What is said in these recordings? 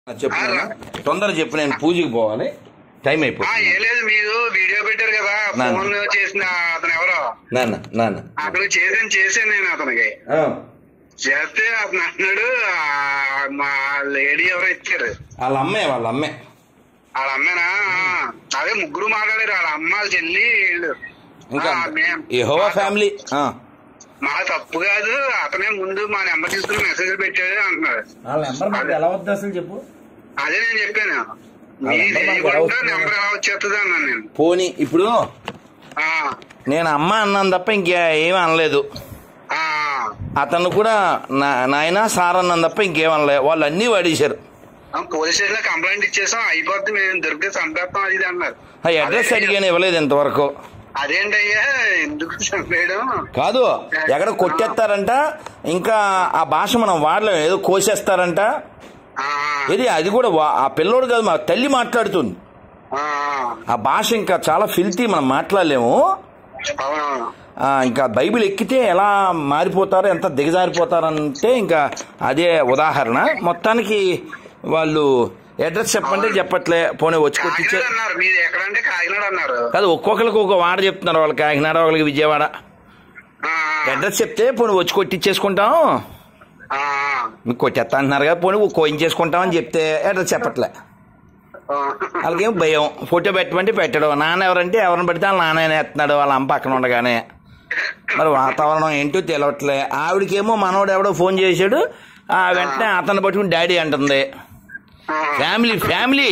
చెప్పు నాన్న. తొందర చెప్పు నేను పూజకి పోవాలి టైం ఆ, అయిపోతుంది ఏం లేదు మీరు వీడియో పెట్టారు కదా నాన్న. ఫోన్ చేసిన అతను ఎవరో నాన్న నాన్న అతనికి చేసాను చేశాను నేను అతనికి ఆ, చేస్తే అతను అన్నాడు ఆ, మా లేడీ ఎవరో ఇచ్చారు వాళ్ళ అమ్మే వాళ్ళ అమ్మే వాళ్ళ అమ్మేనా ఆ, అదే ముగ్గురు మాట్లాడారు వాళ్ళ అమ్మ వాళ్ళ చెల్లి వీళ్ళు ఇంకా ఆ, మేం- యెహోవా ఫ్యామిలీ ఆ, మా తప్పు కాదు అతనే ముందు మా నెంబర్ తీసుకుని మెసేజ్ పెట్టాడు అంటున్నాడు వాళ్ళ నెంబర్ మనకు ఎలా వద్దు అసలు చెప్పు అదే నేను చెప్పాను ఆ మీ నెంబర్ మనకు ఎలా తెలియకుండా వస్తుంది? నెంబర్ ఎలా వచ్చేస్తుంది అన్నాను నేను పోనీ ఇప్పుడు ఆ, నేను అమ్మ అన్నాను తప్ప ఇంకే ఏమీ అనలేదు ఆ, అతను కూడా నా నాయన సార్ అన్నాను తప్ప ఇంకేం అనలేదు వాళ్ళు అన్నీ వాడేశారు ఆ, పోలీస్ స్టేషన్ లో కంప్లైంట్ ఇచ్చేసాం అయిపోద్ది మేము దొరికితే చంపేస్తాం అది ఇది అన్నారు ఆ అడ్రస్ అడిగాను ఇవ్వలేదు ఇంతవరకు అదేంటయ్యా ఎందుకు చంపేయడం కాదు ఎక్కడ కొట్టేస్తారంట ఇంకా ఆ భాష మనం వాడలేం ఏదో కోసేస్తారంట ఆ, ఇది అది కూడా వా- ఆ పిల్లోడు కాదు మా తల్లి మాట్లాడుతుంది ఆ, ఆ భాష ఇంకా చాలా ఫిల్తీ మనం మాట్లాడలేము అవునవును ఆ, ఇంకా బైబిల్ ఎక్కితే ఎలా మారిపోతారో ఎంత దిగజారిపోతారంటే ఇంకా అదే ఉదాహరణ మొత్తానికి వాళ్ళు అడ్రస్ చెప్పంటే చెప్పట్లే పోనీ వచ్చి కొట్టించే కాకినాడ అన్నారు మీరు ఎక్కడంటే కాకినాడ అన్నారు కాదు ఒక్కొక్కరికి ఒక వాడ చెప్తున్నారు వాళ్ళకి కాకినాడ వాళ్ళకి విజయవాడ ఆ, అడ్రస్ చెప్తే పోనీ వచ్చి కొట్టించేసుకుంటాం ఆ, మీకు కొట్టేస్తా అంటున్నారు కదా పోనీ కోయించేసుకుంటాం అని చెప్తే అడ్రస్ చెప్పట్లే ఆ, వాళ్ళకేం భయం ఫోటో పెట్టమంటే పెట్టడం నాన్న ఎవరంటే ఎవరిని పెడితే వాళ్ళ నాన్న వేస్తున్నాడు వాళ్ళ అమ్మ పక్కన ఉండగానే మరి వాతావరణం ఏంటో తెలియట్లే ఆవిడకేమో మనోడు ఎవడో ఫోన్ చేశాడు ఆ వెంటనే అతను పట్టుకుని డాడీ అంటుంది ఆ, ఫ్యామిలీ ఫ్యామిలీ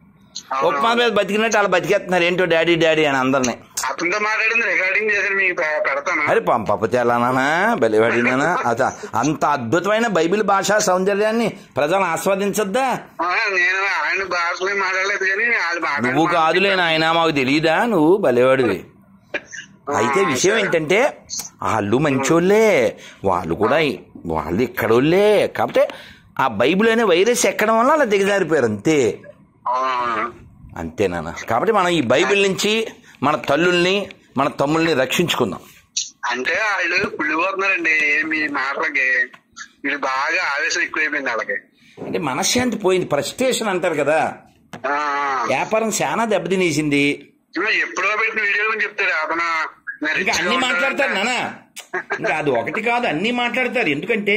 ఉప్మా మీద బతికినట్టు అలా బతికేస్తున్నారు ఏంటో డాడీ డాడీ అని అందరినీ అతనితో మాట్లాడింది రికార్డింగ్ చేసి మీకు పె- పెడతాను అరే పంపతే ఎలానా బలివాడినా అత అంత అద్భుతమైన బైబిల్ భాషా సౌందర్యాన్ని ప్రజలు ఆస్వాదించద్దా ఆ, నేను ఆయన భాషలో మాట్లాడలేదు కానీ వాళ్ళు నువ్వు మాట్లాడి కాదులే నాయన మాకు తెలియదా నువ్వు బలేవాడివి అయితే విషయం ఏంటంటే వాళ్ళు మంచోళ్ళే వాళ్ళు కూడా వాళ్ళు ఇక్కడోళ్ళే కాకపోతే ఆ బైబిల్ అనే వైరస్ ఎక్కడం వల్ల అలా దిగజారిపోయారు అంతే అవునవును. అంతేనా కాబట్టి మనం ఈ బైబిల్ నుంచి మన తల్లుల్ని మన తమ్ముల్ని రక్షించుకుందాం అంటే వాళ్ళు కుళ్ళిపోతున్నారండి మీ మాటలకి వీళ్ళు బాగా ఆవేశం ఎక్కువైపోయింది వాళ్ళకి అంటే మనశ్శాంతి పోయింది ఫ్రస్ట్రేషన్ అంటారు కదా ఆ, వ్యాపారం చాలా దెబ్బతినేసింది ఇదిగో ఎప్పుడో పెట్టిన వీడియో గురించి చెప్తాడు అతను నేను ఇంకా రిచ్గా అన్ని మాట్లాడతారు ఉంటానంటే- నానా ఇంకా అది ఒకటి కాదు అన్ని మాట్లాడతారు ఎందుకంటే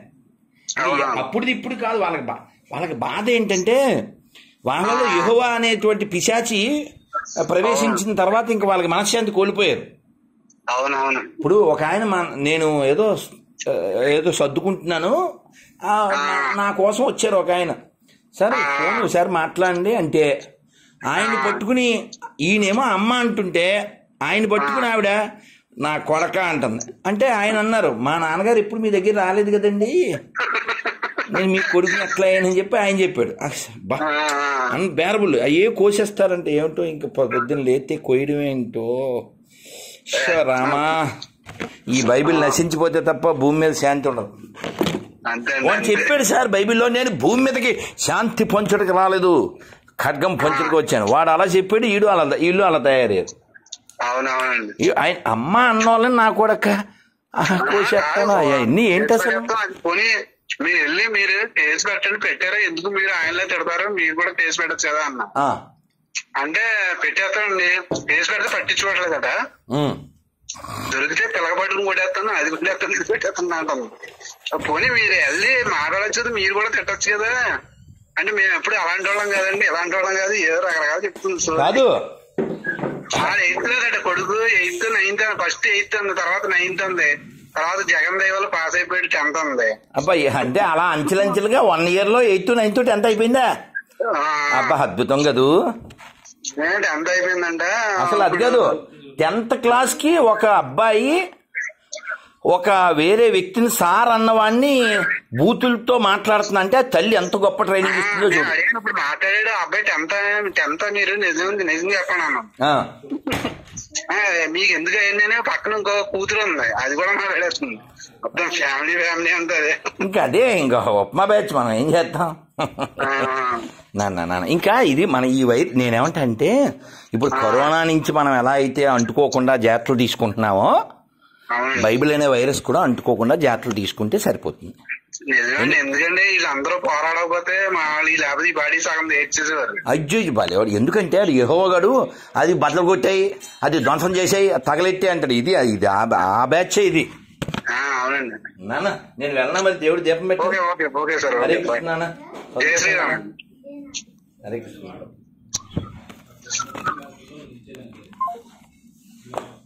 అవునా? అప్పుడు ఇప్పుడు కాదు వాళ్ళకి బా వాళ్ళకి బాధ ఏంటంటే వాళ్ళలో యెహోవా అనేటువంటి పిశాచి ప్రవేశించిన తర్వాత ఇంకా వాళ్ళకి మనశ్శాంతి కోల్పోయారు అవునవును ఇప్పుడు ఒక ఆయన మా- నేను ఏదో ఆ, ఏదో సర్దుకుంటున్నాను ఆ, నా- నా కోసం వచ్చారు ఒక ఆయన సరే ఫోన్ ఒకసారి మాట్లాడండి అంటే ఆయన్ని పట్టుకుని ఈయనేమో అమ్మ అంటుంటే ఆయన పట్టుకుని ఆవిడ నా కొడక అంటుంది అంటే ఆయన అన్నారు మా నాన్నగారు ఎప్పుడు మీ దగ్గర రాలేదు కదండి నేను మీ కొడుకుని ఎట్లా అయ్యానని చెప్పి ఆయన చెప్పాడు బా ఆ, అన్ బేరబుల్ అయ్యే కోసేస్తారంటే ఏమిటో ఇంకా పొద్దున్న లేతే కొయ్యడం ఏంటో షో రామా ఈ బైబిల్ నశించిపోతే తప్ప భూమి మీద శాంతి ఉండదు అంతే అండి, వాడు అంతే. చెప్పాడు సార్ బైబిల్లో నేను భూమి మీదకి శాంతి పంచుడికి రాలేదు ఖడ్గం పంచుడికి వచ్చాను వాడు అలా చెప్పాడు ఈడు అలా వీళ్ళు అలా తయారయ్యారు అవునవునండి ఈ- ఆయన అమ్మ అన్నోళ్ళని నా కొడక కోసేస్తాను అయ్యా ఇన్ని ఏంటి అసలు అది పోనీ మీరు వెళ్ళి మీరు కేసు పెట్టండి పెట్టారా ఎందుకు మీరు ఆయనలో తిడతారు మీరు కూడా కేసు పెట్టచ్చు కదా అన్న ఆ, అంటే పెట్టేస్తానండి కేసు పెడితే పట్టించుకోవట్లేదు కదా ఉమ్. దొరికితే పిల్లక పట్టుకుని కొట్టేస్తాను అది కొట్టేస్తాను ఇది కొట్టేస్తాను అంటాను పోనీ మీరు వెళ్ళి మాట్లాడచ్చు కదా మీరు కూడా తిట్టచ్చు కదా అంటే మేము ఎప్పుడు అలాంటి వాళ్ళం కాదండి ఇలాంటి వాళ్ళం కాదు ఏదో రకరకాల చెప్తుంది సో కాదు ఎయిత్ లేదండి కొడుకు ఎయిత్ నైన్త్ ఫస్ట్ ఎయిత్ అంది తర్వాత నైన్త్ అంది తర్వాత జగన్ దైవాలు పాస్ అయిపోయాడు టెన్త్ అంది అబ్బా అంటే అలా అంచెలంచెలుగా వన్ ఇయర్ లో ఎయిత్ నైన్త్ టెన్త్ అయిపోయిందా అబ్బా అద్భుతం కదూ టెన్త్ అయిపోయిందంట అసలు అది కాదు టెన్త్ క్లాస్ కి ఒక అబ్బాయి ఒక వేరే వ్యక్తిని సార్ అన్నవాడిని బూతులతో మాట్లాడుతున్నా అంటే ఆ తల్లి ఎంత గొప్ప ట్రైనింగ్ ఇస్తుందో నేను చూడు అడిగాను ఇప్పుడు మాట్లాడాడు ఆ అబ్బాయి టెన్త్ టెన్త్ మీరు నిజం నిజం చెప్పండి అన్నాను ఆ, ఆ, మీకు ఎందుకు అయిందని పక్కన ఇంకో కూతురు ఉంది అది కూడా మాట్లాడేస్తుంది మొత్తం ఫ్యామిలీ ఫ్యామిలీ అంతా అదే ఇంకా అదే ఇంకా ఉప్మా బ్యాచ్ మనం ఏం చేద్దాం ఆ, నాన్న నాన్న ఇంకా ఇది మన ఈ వై నేనేమంటా అంటే ఇప్పుడు కరోనా నుంచి మనం ఎలా అయితే అంటుకోకుండా జాగ్రత్తలు తీసుకుంటున్నామో అవునండి బైబిల్ అనే వైరస్ కూడా అంటుకోకుండా జాగ్రత్తలు తీసుకుంటే సరిపోతుంది నిజమండి ఎందుకంటే వీళ్ళందరూ పోరాడకపోతే మా వాళ్ళు ఈ లేకపోతే ఈ బాడీ సగం తెచ్చేసేవారు అజ్జు బాలేవాడు ఎందుకంటే అది యహోగాడు అది బట్టలు కొట్టాయి అది ధ్వంసం చేసాయి తగలెట్టే అంటాడు ఇది ఇది ఆ- ఆ బ్యాచ్ ఇది ఆ, అవునండి నాన్న నేను వెళ్ళనా మరి దేవుడు దీపం ఓకే పెట్టు okay okay sir Hare okay Krishna నాన్న జై శ్రీరామ్ హరే కృష్ణ